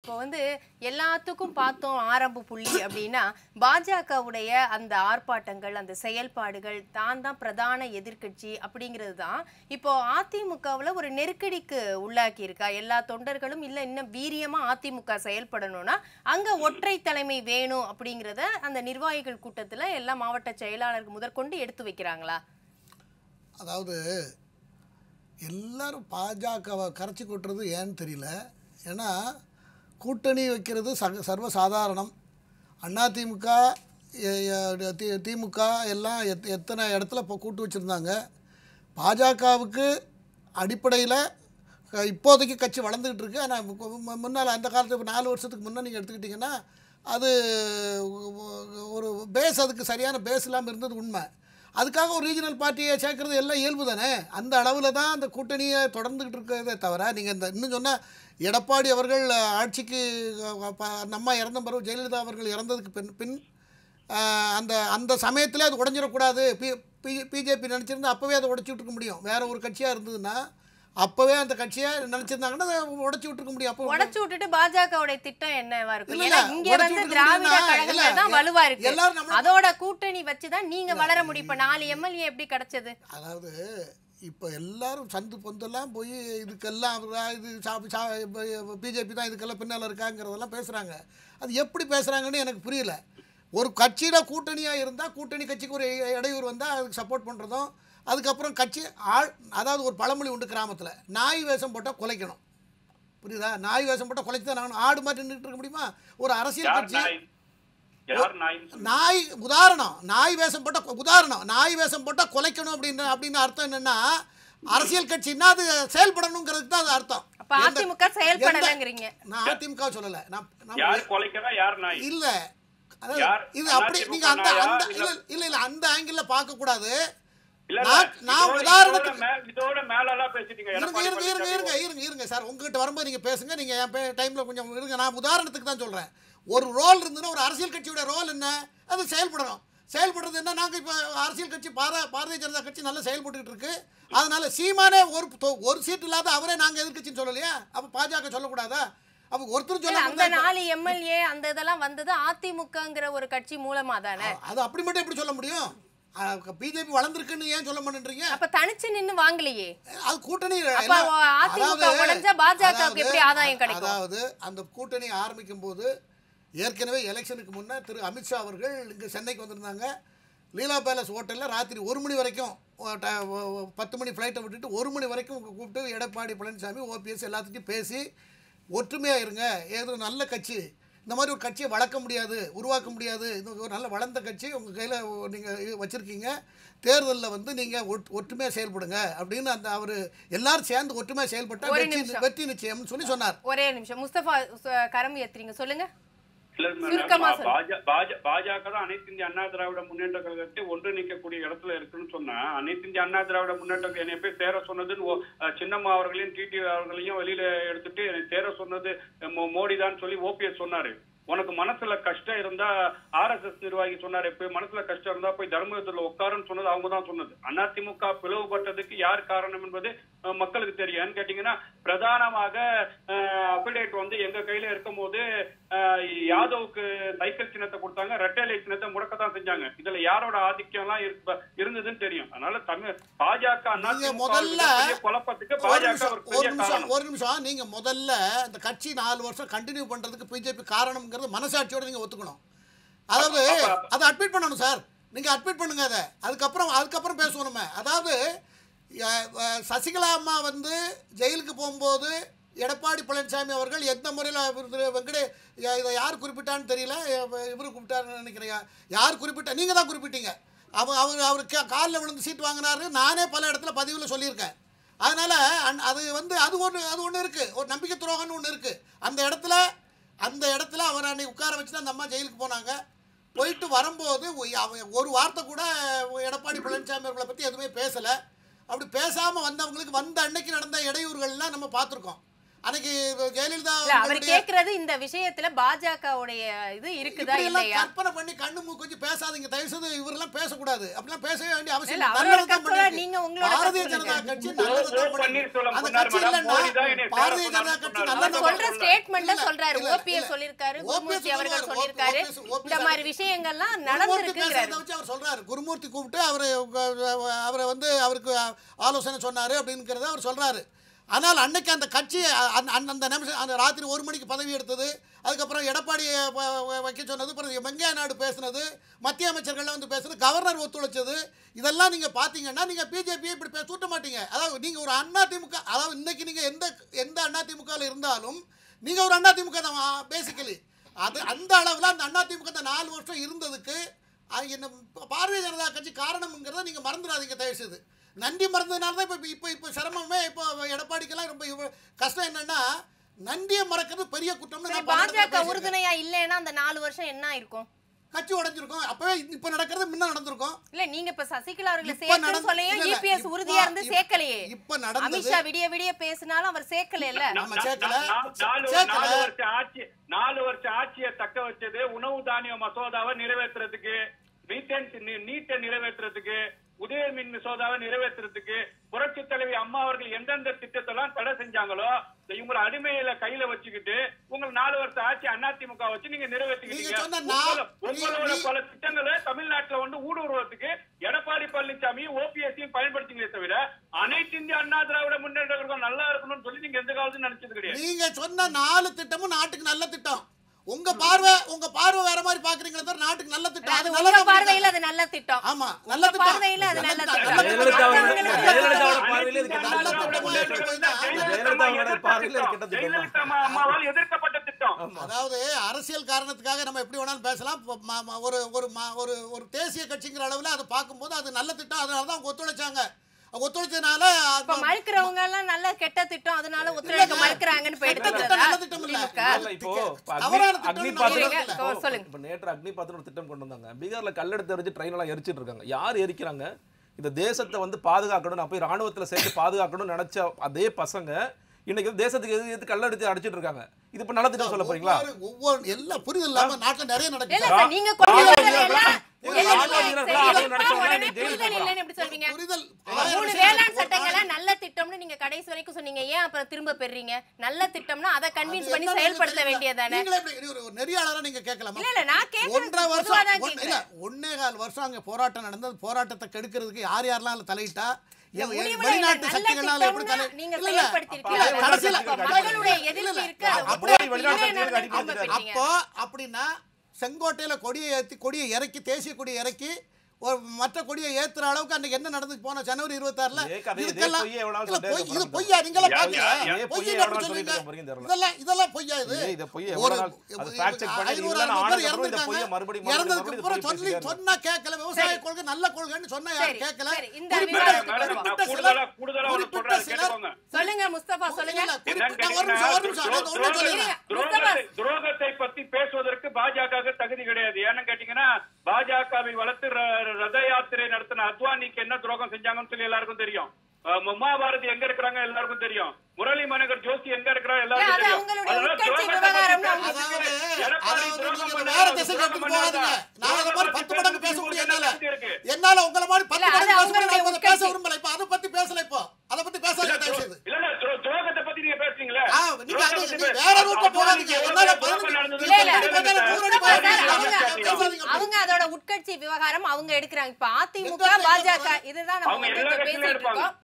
இப்போ வந்து எல்லாத்துக்கும் பார்த்தோம் ஆரம்ப புள்ளி அப்படின்னா பாஜகவுடைய அந்த ஆர்ப்பாட்டங்கள் அந்த செயல்பாடுகள் தான் தான் பிரதான எதிர்க்கட்சி அப்படிங்கிறது தான் இப்போ அதிமுகவில் ஒரு நெருக்கடிக்கு உள்ளாக்கி இருக்கா எல்லா தொண்டர்களும் இல்லை இன்னும் வீரியமா அதிமுக செயல்படணும்னா அங்க ஒற்றை தலைமை வேணும் அப்படிங்கிறத அந்த நிர்வாகிகள் கூட்டத்துல எல்லா மாவட்ட செயலாளர்கள் முதற்கொண்டு எடுத்து வைக்கிறாங்களா அதாவது எல்லாரும் பாஜகவை கரைச்சி கொட்டுறது ஏன்னு தெரியல ஏன்னா கூட்டணி வைக்கிறது சக சர்வசாதாரணம் அதிமுக எ- எ- தி- திமுக எல்லாம் எத் எத்தனை இடத்துல இப்போ கூட்டு வச்சுருந்தாங்க பாஜகவுக்கு அடிப்படையில் இப்போதைக்கு கட்சி வளர்ந்துக்கிட்டு இருக்கு ஆனால் முன்னால் அந்த காலத்து இப்போ நாலு வருஷத்துக்கு முன்னே நீங்கள் எடுத்துக்கிட்டிங்கன்னா அது ஒரு பேஸ் அதுக்கு சரியான பேஸ் இல்லாமல் இருந்தது உண்மை அதுக்காக ஒரு ரீஜனல் பார்ட்டியை சேர்க்கறது எல்லாம் இயல்பு தானே அந்த அளவில் தான் அந்த கூட்டணியை தொடர்ந்துக்கிட்டு இருக்கிறதே தவிர நீங்கள் இந்த இன்னும் சொன்னால் எடப்பாடி அவர்கள் ஆட்சிக்கு அஹ், ப- நம்ம இறந்த பிறகு ஜெயலலிதா அவர்கள் இறந்ததுக்கு பின் பின் அஹ், அந்த அந்த சமயத்தில் அது உடஞ்சிடக்கூடாது பி பி பிஜேபி நினச்சிருந்தா அப்போவே அதை உடச்சி விட்டுருக்க முடியும் வேற ஒரு கட்சியாக இருந்ததுன்னா அப்போவே அந்த கட்சியை நினச்சிருந்தாங்கன்னா அதை உடச்சி விட்டுருக்க முடியும் அப்போ உடைச்சு விட்டுட்டு பாஜகவுடைய திட்டம் என்னவா இருக்கும் இல்ல, ஏன்னா இல்ல, இங்க உடைச்சு வந்து விட்டுட்டு திராவிட முடியும்னா, கழகங்கள் இல்ல, தான் வலுவா இருக்கு எல்லாரும் நம்மள- அதோட கூட்டணி வச்சுதான் நீங்க வளர முடியும் இப்ப நாலு எம்எல்ஏ எப்படி கிடைச்சது அதாவது இப்போ எல்லாரும் சந்து பொந்தெல்லாம் போய் இதுக்கெல்லாம் அவரா இது பிஜேபி தான் இதுக்கெல்லாம் பின்னால் இருக்காங்கிறதெல்லாம் பேசுகிறாங்க அது எப்படி பேசுகிறாங்கன்னு எனக்கு புரியல ஒரு கட்சியில் கூட்டணியாக இருந்தால் கூட்டணி கட்சிக்கு ஒரு இ- இடையூறு வந்தால் அதுக்கு சப்போர்ட் பண்ணுறதும் அதுக்கப்புறம் கட்சி ஆள் அதாவது ஒரு பழமொழி உண்டு கிராமத்தில் நாய் வேஷம் போட்டால் குலைக்கணும் புரியுதா நாய் வேஷம் போட்டால் குலைச்சு தான் நான் ஆடு மாதிரி நின்றுட்டு இருக்க முடியுமா ஒரு அரசியல் யார் கட்சி நாய் யார் நாய் நாய் உதாரணம் நாய் வேஷம் போட்டால் உதாரணம் நாய் வேஷம் போட்டால் குலைக்கணும் அப்படின்னு அப்படின்னு அர்த்தம் என்னன்னா அரசியல் கட்சின்னா அது செயல்படணுங்கிறதுக்கு தான் அது அர்த்தம் அப்ப எந்த- அதிமுக செயல்படலைங்கிறீங்க நான் அதிமுக சொல்லலை நான் நான் யார் கொலைக்கிறா யார் நாய் இல்ல அதாவது யார்? இது அப்படி அதிமுக நீங்க அந்த நாயா? அந்த இல்ல- இல்ல இல்ல இல்ல அந்த ஆங்கிள் பார்க்க கூடாது இல்ல, இல்ல, நான் நான் இதோட- உதாரணத்துக்கு இதோட மே- இதோட மேலெல்லாம் பேசிட்டீங்க இருங்க எடப்பாடி இருங்க இருங்க பழனிசாமி இருங்க இருங்க இருங்க சார் உங்ககிட்ட வரும்போது நீங்க பேசுங்க நீங்க என் டைம்ல கொஞ்சம் இருங்க நான் உதாரணத்துக்கு தான் சொல்றேன் ஒரு ரோல் இருந்ததுன்னா ஒரு அரசியல் கட்சியோட ரோல் என்ன அது செயல்படணும் செயல்படுறது என்ன நாங்க இப்போ அரசியல் கட்சி பாரா பாரதிய ஜனதா கட்சி நல்லா செயல்பட்டுக்கிட்டு இருக்கு அதனால சீமானே ஒரு தொ- ஒரு சீட் இல்லாத அவரே நாங்க எதிர்க்கட்சின்னு சொல்லலையா அப்ப பாஜக சொல்லக்கூடாதா அப்ப ஒருத்தர் இல்ல, அந்த சொல்ல நாலு எம்எல்ஏ அந்த இதெல்லாம் வந்தது அதிமுகங்கிற ஒரு கட்சி மூலமா தானே அது அப்படி மட்டும் எப்படி சொல்ல முடியும் பிஜேபி வளர்ந்துருக்குன்னு ஏன் சொல்ல மாட்டேன்றீங்க அப்ப தனிச்சு நின்னு வாங்கலையே அது கூட்டணி அப்ப எல்லாம்- அதிமுக அதாவது- உடைஞ்சா பாஜக க்கு அதாவது- எப்படி ஆதாயம் கிடைக்கும்? அதாவது அந்த கூட்டணி ஆரம்பிக்கும் போது ஏற்கனவே எலெக்ஷனுக்கு முன்னே திரு அமித்ஷா அவர்கள் இங்கே சென்னைக்கு வந்திருந்தாங்க லீலா பேலஸ் ஹோட்டலில் ராத்திரி ஒரு மணி வரைக்கும் ஒ- ட- ஒ- ஒ- பத்து மணி ஃப்ளைட்டை விட்டுட்டு ஒரு மணி வரைக்கும் கூப்பிட்டு எடப்பாடி பழனிசாமி ஓபிஎஸ் எல்லாத்துட்டையும் பேசி ஒற்றுமையாக இருங்க ஏதோ நல்ல கட்சி இந்த மாதிரி ஒரு கட்சியை வளர்க்க முடியாது உருவாக்க முடியாது இது ஒரு நல்ல வளர்ந்த கட்சி உங்கள் கையில் நீங்கள் வச்சுருக்கீங்க தேர்தலில் வந்து நீங்கள் ஒட் ஒற்றுமையாக செயல்படுங்க அப்படின்னு அந்த அவர் எல்லாரும் சேர்ந்து ஒற்றுமையாக செயல்பட்டால் ஒரு வெற்றி நிமிஷம். வெற்றி நிச்சயம்னு சொல்லி சொன்னார் ஒரே நிமிஷம் முஸ்தபா ச- கரம் ஏத்துறீங்க சொல்லுங்க இல்ல, மேடம், சுருக்கமா பா- சொல்லு. பாஜ- பாஜ- பாஜக தான் அனைத்து இந்திய அண்ணா திராவிட முன்னேற்ற கழகத்தை ஒன்றிணைக்கக்கூடிய இடத்துல இருக்குன்னு சொன்னா அனைத்து இந்திய அண்ணா திராவிட முன்னேற்ற கழகம் என்னை போய் சேர சொன்னதுன்னு ஓ- அஹ் சின்னம்மா அவர்களையும் டிடி அவர்களையும் வெளியில எடுத்துட்டு என்னை சேர சொன்னது மோ- மோடி தான் சொல்லி ஓபிஎஸ் சொன்னாரு உனக்கு மனசுல கஷ்டம் இருந்தா ஆர்எஸ்எஸ் நிர்வாகி சொன்னாரு போய் மனசுல கஷ்டம் இருந்தா போய் தர்மபுரத்துல உட்காருன்னு சொன்னது அவங்க தான் சொன்னது அதிமுக பிளவுபட்டதுக்கு யார் காரணம் என்பது அஹ், மக்களுக்கு தெரியும் ஏன்னு கேட்டீங்கன்னா பிரதானமாக அபிடேட் வந்து எங்க கையில இருக்கும்போது அஹ், யாதவுக்கு சைக்கிள் சின்னத்தை கொடுத்தாங்க ரெட்டை சின்னத்தை முடக்கத்தான் செஞ்சாங்க இதுல யாரோட ஆதிக்கம் எல்லாம் இருப்ப- இருந்ததுன்னு தெரியும் அதனால தமிழ் பாஜக நீங்க அதிமுக முதல்ல பெரிய குழப்பத்துக்கு ஒரு பாஜக நிமிஷம் ஒரு ஒரு பெரிய நிமிஷம் காரணம் ஒரு நிமிஷம் நீங்க முதல்ல இந்த கட்சி நாலு வருஷம் கண்டினியூ பண்றதுக்கு பிஜேபி காரணம்ங்கிறது மனசாட்சியோட நீங்க ஒத்துக்கணும் அதாவது அப்ப- அப்ப- அதை அட்மிட் பண்ணணும் சார் நீங்க அட்மிட் பண்ணுங்க அதை அதுக்கப்புறம் அதுக்கப்புறம் பேசுவோம் நம்ம அதாவது அஹ், அஹ், சசிகலா அம்மா வந்து ஜெயிலுக்கு போகும்போது எடப்பாடி பழனிசாமி அவர்கள் எந்த முறையில் வெங்கடே யா- இதை யார் குறிப்பிட்டான்னு தெரியல இவர் கூப்பிட்டாருன்னு நினைக்கிறேன் யா- யார் குறிப்பிட்டா நீங்கள் தான் குறிப்பிட்டீங்க அவர் அவர் அவர் காலில் விழுந்து சீட் வாங்கினாரு நானே பல இடத்துல பதிவில் சொல்லியிருக்கேன் அதனால் அன் அது வந்து அது ஒன்று அது ஒன்று இருக்குது ஒரு நம்பிக்கை துரோகம்னு ஒன்று இருக்குது அந்த இடத்துல அந்த இடத்துல அவர் அன்னைக்கு உட்கார வச்சு தான் அந்த அம்மா ஜெயிலுக்கு போனாங்க போயிட்டு வரும்போது ஒ- அவ- ஒரு வார்த்தை கூட எடப்பாடி பழனிசாமி அவர்களை பற்றி எதுவுமே பேசலை அப்படி பேசாமல் வந்தவங்களுக்கு வந்த அன்னைக்கு நடந்த இடையூறுகள்லாம் நம்ம பார்த்துருக்கோம் அன்னைக்கு ஜெயலலிதா இல்ல அவர் அவர்களுடைய- கேக்குறது இந்த விஷயத்துல பாஜகவுடைய இது இருக்குதா இப்படி எல்லாம் இல்லையா கற்பனை பண்ணி கண்ணு மூக்கு வச்சு பேசாதீங்க தயவு செய்து இவரெல்லாம் பேசக்கூடாது அப்படிலாம் பேசவே வேண்டிய அவசியம் இல்ல, இல்லை. அவரோட நல்லது தான் கருத்தோட பண்ணிருக்கு. நீங்க உங்களோட பாரதிய கருத்து ஜனதா சொல்லுங்க. கட்சி ஓ, நல்லது தான் ஓ, பண்ணிருக்கு. பன்னீர்செல்வம் அந்த சொன்னார் கட்சி மேடம். மோடி தான் இல்லைன்னா என்னை பாரதிய சேர ஜனதா சொன்னார் கட்சி சொன்னார். நல்லது அவர் தான் சொல்ற பண்ணிருக்கு. ஸ்டேட்மெண்ட்டை இல்ல, சொல்றாரு இல்ல, ஓபிஎஸ் இல்ல. சொல்லிருக்காரு OPS குருமூர்த்தி அவர்கள் சொல்றாரு, சொல்லிருக்காரு OPS OPS இந்த மாதிரி விஷயங்கள்லாம் குருமூர்த்தி நடந்திருக்குங்கிறாரு பேசுறதை வச்சு அவர் சொல்றாரு குருமூர்த்தி கூப்பிட்டு அவரு அவரை வந்து அவருக்கு ஆலோசனை சொன்னாரு அப்படிங்கிறத அவர் சொல்றாரு ஆனால் அன்னைக்கு அந்த கட்சி அந்த- அந்த அந்த நிமிஷம் அந்த ராத்திரி ஒரு மணிக்கு பதவி எடுத்தது அதுக்கப்புறம் எடப்பாடியை வ- வ- வைக்க சொன்னது அப்புறம் வெங்கையா நாயுடு பேசுனது மத்திய அமைச்சர்கள்லாம் வந்து பேசுனது கவர்னர் ஒத்துழைச்சது இதெல்லாம் நீங்கள் பார்த்தீங்கன்னா நீங்கள் பிஜேபியை இப்படி பே தூட்ட மாட்டீங்க அதாவது நீங்கள் ஒரு அண்ணா திமுக அதாவது இன்னைக்கு நீங்கள் எந்த எந்த அண்ணா திமுகவில் இருந்தாலும் நீங்கள் ஒரு அண்ணா திமுக தான் பேசிக்கலி அது அந்த அளவில் அந்த அண்ணா திமுக அந்த நாலு வருஷம் இருந்ததுக்கு அது என்ன பாரதிய ஜனதா கட்சி காரணம்ங்கிறத நீங்கள் மறந்துடாதீங்க தயவு செய்து நன்றி மறந்ததுனால தான் இப்போ இப்போ இப்போ சிரமமே இப்போ எடப்பாடிக்கெல்லாம் ரொம்ப இவ்வ- கஷ்டம் என்னன்னா நன்றியை மறக்கிறது பெரிய குற்றம்னு சரி, நான் பல இடத்துல பாஜக பேசியிருக்கேன். உறுதுணையா இல்லைன்னா அந்த நாலு வருஷம் என்ன இருக்கும் கட்சி உடைஞ்சிருக்கும் அப்பவே இப்போ நடக்கிறது முன்ன நடந்திருக்கும் இல்ல நீங்க இப்ப சசிகலா அவர்களை இப்ப சேர்க்கணும் நடந்து- சொல்லையும் இல்ல, இல்ல, இபிஎஸ் இப்ப- உறுதியா இருந்து இப்ப- சேர்க்கலையே இப்ப நடந்தது அமித்ஷா விடிய விடிய பேசினாலும் அவர் சேர்க்கல இல்ல நம்ம நா- சேர்க்கல. நா- நா- நாலு சேர்க்கல. நாலு வருஷம் ஆட்சி நாலு வருஷம் ஆட்சியை தக்க வச்சது உணவு தானிய மசோதாவை நிறைவேற்றுறதுக்கு மீத்தேன் நீ- நீட்டை நிறைவேற்றுறதுக்கு உதய மின் மசோதாவை நிறைவேற்றுறதுக்கு புரட்சி தலைவி அம்மா அவர்கள் எந்தெந்த திட்டத்தெல்லாம் தடை செஞ்சாங்களோ இவங்களை அடிமையில கையில வச்சுக்கிட்டு உங்க நாலு வருஷம் ஆட்சி அதிமுக வச்சு நீங்க நிறைவேற்றிக்கிட்டீங்க நீங்க சொன்ன நா- உங்கள- நீ- உங்களோட நீ- பல திட்டங்களை தமிழ்நாட்டுல வந்து ஊடுருவதுக்கு எடப்பாடி பழனிசாமி ஓபிஎஸ்சியும் பயன்படுத்திங்களே தவிர அனைத்து இந்திய அண்ணா திராவிட முன்னேற்ற கழகம் நல்லா இருக்கணும்னு சொல்லி நீங்க எந்த காலத்தும் நினைச்சது கிடையாது நீங்க சொன்ன நாலு திட்டமும் நாட்டுக்கு நல்ல திட்டம் உங்க பார்வை உங்க பார்வை வேற மாதிரி பாக்குறீங்களே தவிர நாட்டுக்கு நல்ல திட்டம் அது அது உங்க நல்லதா பார்வையில பண்ணிருக்காங்க. அது நல்ல திட்டம் ஆமா நல்ல உங்க திட்டம் பார்வையில அது நல்ல திட்டம். ஜெயலலிதா அவர்கள் மத்தவங்களுக்கு ஜெயலலிதாவோட நல்ல பார்வையில இது கெட்ட நல்ல திட்டம். திட்டமா இருக்கு போயிட்டா. ஜெயலலிதா அவங்களோட பார்வையில இது கெட்ட திட்டம். ஜெயலலிதா அம்மா- அம்மாவால் எதிர்க்கப்பட்ட திட்டம் ஆமா. அதாவது அரசியல் காரணத்துக்காக நம்ம எப்படி வேணாலும் பேசலாம் இப்ப ம- ம- ஒரு ஒரு ம- ஒரு ஒரு தேசிய கட்சிங்கிற அளவில் அதை பார்க்கும்போது அது நல்ல திட்டம் அதனால தான் அவங்க ஒத்துழைச்சாங்க அவங்க ஒத்துழைச்சதுனால இப்ப அது- மறுக்கிறவங்க எல்லாம் நல்ல கெட்ட திட்டம் அதனால ஒத்துழைக்க இல்லங்க. மறுக்கிறாங்கன்னு போயிட்டு கெட்ட திட்டம், இருக்கிறதா? நல்ல திட்டம் இல்ல. திமுக. இல்ல, இப்போ இப்ப அக்னி- தவறான திட்டம் அக்னி நான் பாத்திரம் சொல்றேன். இப்போ- சொல்லுங்க. இப்ப நேற்று அக்னி பாத்திரம் ஒரு திட்டம் கொண்டு வந்தாங்க பீகார்ல கல்லெடுத்து எரிஞ்சு ட்ரெயின் எல்லாம் எரிச்சிட்டு இருக்காங்க யார் எரிக்கிறாங்க இந்த தேசத்தை வந்து பாதுகாக்கணும் நான் போய் ராணுவத்துல சேர்த்து பாதுகாக்கணும்னு நினைச்ச அதே பசங்க இன்னைக்கு வந்து தேசத்துக்கு எதிர்த்து எதிர்த்து கல்லெடுத்து அடிச்சிட்டு இருக்காங்க இது இப்ப நல்ல திட்டம் சொல்ல போறீங்களா ஒவ்வொரு ஒவ்வொரு எல்லாம் புரிதல் இல்லாம நாட்டுல நிறைய இல்ல நடக்குது சார், நீங்க கொண்டு ராணுவ வந்ததெல்லாம் வீரர்களா- இல்ல, இல்ல, ராணுவ சரி, வீரர்களா இல்ல, அவங்க நடத்துவாங்க, உடனே நீங்க ஜெயிலுக்கு புரிதல் போகலாம். இல்லைன்னு எப்படி சொல்வீங்க புரிதல் மூணு வேளாண் சட்டங்களை நல்ல திட்டம்னு நீங்க கடைசி வரைக்கும் சொன்னீங்க ஏன் அப்புறம் திரும்ப பெறீங்க நல்ல திட்டம்னா அதை கன்வின்ஸ் பண்ணி செயல்படுத்த வேண்டியதானே நீங்களே எப்படி ஒரு- ஒரு நெறியாளரா நீங்க கேட்கலாமா இல்ல இல்ல நான் கேக்குறது ஒன்றரை பொதுவா வருஷம் தான் ஒன்- இல்ல கேக்குறேன் ஒன்னே கால் வருஷம் அங்க போராட்டம் நடந்தது போராட்டத்தை கெடுக்கிறதுக்கு யார் யாரெல்லாம் அதுல தலையிட்டா இல்ல, எ- எ- முடிவுல வெளிநாட்டு இல்ல, சக்திகளால நல்ல எப்படி திட்டம்னா தலை நீங்க இல்ல, இல்ல. செயல்படுத்தியிருக்கீங்க. இல்ல, கடைசியில அப்ப மக்களுடைய எதிர்ப்பு இருக்கு, அதை அப்படியே ஒத்துழைப்பு வெளிநாட்டு இல்லைன்னு சக்திகளுக்கு திரும்ப அடிபட்டு பெறீங்க. அப்போ அப்படின்னா செங்கோட்டையில கொடியை ஏத்தி கொடியை இறக்கி தேசிய கொடியை இறக்கி ஒரு மற்ற கொடியை ஏத்துற அளவுக்கு அன்னைக்கு என்ன நடந்து போன ஜனவரி இருபத்தாறுல இதே கதை, இதே இதுக்கெல்லாம் பொய்யை எவ்வளவு இல்ல, சொல்லிட்டே பொய் இது இருக்க பொய்யா நீங்களா யா- பாக்கல யா- யா- இதே பொய் பொய்யை எப்படி எவ்வளவு சொல்றீங்க சொல்லிட்டு போறீங்கன்னு தெரியல. இதெல்லாம் இதெல்லாம் பொய்யா இது இதே இதை பொய்யை ஒரு எவ்வளவு நாள் அது fact check பண்ணி ஐநூறு இல்லைன்னா அறுநூறு பேர் ஆனதுக்கப்புறம் இதை பொய்யை இறந்துருக்காங்க மறுபடியும் இறந்ததுக்கு மறுபடியும் அப்புறம் இதை சொல்லி பொய் சொன்னா கேட்கல விவசாய சரி. கொள்கை நல்ல கொள்கைன்னு சொன்னா யாரும் சரி, கேட்கல சரி, இந்த குறிப்பிட்ட- விவாதத்துக்கு மேடம், வருவோம். நான் குறிப்பிட்ட கூடுதலா சிலர் கூடுதலா ஒண்ணு குறிப்பிட்ட சொல்றேன் சிலர் கேட்டுக்கோங்க சொல்லுங்க முஸ்தபா சொல்லுங்க இல்ல, என்னன்னு குறிப்பிட்ட ஒரு நிமிஷம் ஒரு நிமிஷம் நான் ஒண்ணு கேட்டீங்கன்னா, சொல்லுங்க துரோகத்தை- துரோகத்தை பத்தி பேசுவதற்கு பாஜக தகுதி கிடையாது ஏன்னு கேட்டீங்கன்னா பாஜகவை வளர்த்து ர- ரத யாத்திரை நடத்தின அத்வானிக்கு என்ன துரோகம் செஞ்சாங்கன்னு சொல்லி எல்லாருக்கும் தெரியும் அஹ் உமா பாரதி எங்க இருக்கிறாங்க எல்லாருக்கும் தெரியும் முரளி மனோகர் ஜோஷி எங்க இருக்கிறாங்க இல்ல, எல்லாருக்கும் அது தெரியும் அவங்களுடைய அதனால உட்கட்சி துரோகத்தை பத்தி விவகாரம்னு அவங்க பேசுறதுக்கு அதாவது எடப்பாடி அதாவது துரோகம் நீங்க பண்ணாரு, வேற அவர் திசைக்கு துரோகம் எடுத்துட்டு பண்ணாரு. போகாதீங்க நான் அதை மாதிரி பத்து மடங்கு பேச முடியும் என்னால உங்களுக்கு இருக்கு. என்னால உங்களை மாதிரி பத்து இல்ல, அது மடங்கு பேச அவங்களுடைய முடியும் அதை பேச உட்கட்சி. விரும்பல இப்ப அதை பத்தி பேசல இப்போ அதை பத்தி பேசாதீங்க தயவு செய்து இல்ல, இல்ல, துரோ- துரோகத்தை பத்தி நீங்க பேசுறீங்களே. ஆ, நீங்க அது- துரோகத்தை நீங்க பத்தி- வேற ரூட்ல அப்ப போகாதீங்க. நீங்க என்னால எவ்வளவு துரோகம் பதினஞ்சு- நடந்ததுன்னு இல்ல, இல்ல. சொல்லுங்க. இல்ல, இல்ல, முஸ்தபா சார், பேசாதீங்க. அவங்க பேசாதீங்க. அவங்க அதோட உட்கட்சி விவகாரம் அவங்க எடுக்கிறாங்க இப்ப அதிமுக எந்த பாஜக கட்சி இதுதான் நம்ம அவங்க வந்து எல்லா இப்ப கட்சியிலும் பேசிட்டு எடுப்பாங்க. இருக்கோம்